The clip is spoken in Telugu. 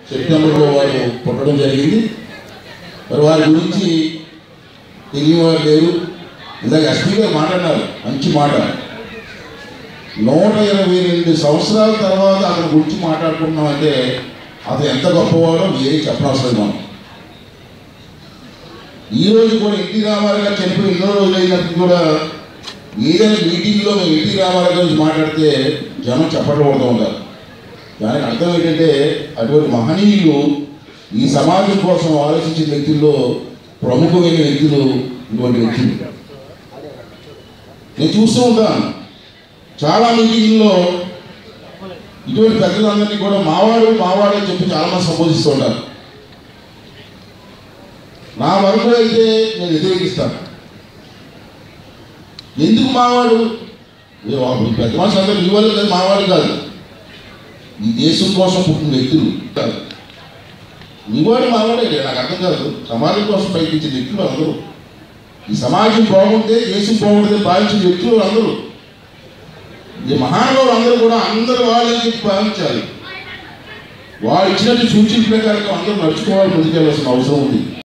సెప్టెంబర్లో వారు పుట్టడం జరిగింది మరి వారి గురించి తెలియవారు లేరు ఇందాక ఎస్పీ గారు మాట్లాడినారు మంచి మాట నూట ఇరవై రెండు సంవత్సరాల తర్వాత అతని గురించి మాట్లాడుకుంటున్నాం అంటే అతను ఎంత గొప్పవాడో మీరే చెప్పనవసరం లేదు మనం ఈ రోజు కూడా ఎన్టీ రామారావు గారు చనిపోయి ఎన్నో రోజులు అయినప్పుడు కూడా ఏదైనా మీటింగ్లో మేము ఎన్టీ రామారావు గురించి మాట్లాడితే జనం చప్పట్లు కొడుతూ ఉంటారు దానికి అర్థం ఏంటంటే అటువంటి మహనీయులు ఈ సమాజం కోసం ఆలోచించిన వ్యక్తుల్లో ప్రముఖమైన వ్యక్తులు ఇటువంటి వ్యక్తులు నేను చూస్తూ ఉంటాను చాలా మీటింగ్లో ఇటువంటి పెద్దలందరినీ కూడా మావాడు మావాడు అని చెప్పి చాలా మంది సంబోధిస్తూ ఉంటారు నా వరకు అయితే నేను వ్యతిరేకిస్తాను ఎందుకు మావాడు ఏ వాళ్ళు పెద్ద మనిషి అందరూ ఈ వాళ్ళు కాదు మావాడు కాదు ఈ దేశం కోసం పుట్టిన వ్యక్తులు కాదు మీవాడు మావాడే లేదు, నాకు అర్థం కాదు సమాజం కోసం ప్రయత్నించే వ్యక్తులు అందరూ ఈ సమాజం బాగుంటే దేశం బాగుంటుంది భావించిన వ్యక్తులు అందరూ ఈ మహానుభావులు అందరూ కూడా అందరూ వాళ్ళని చెప్పి భావించాలి వాడు ఇచ్చినట్టు సూచన ప్రకారం అందరూ నడుచుకోవాలి ముందుకెళ్ళాల్సిన అవసరం ఉంది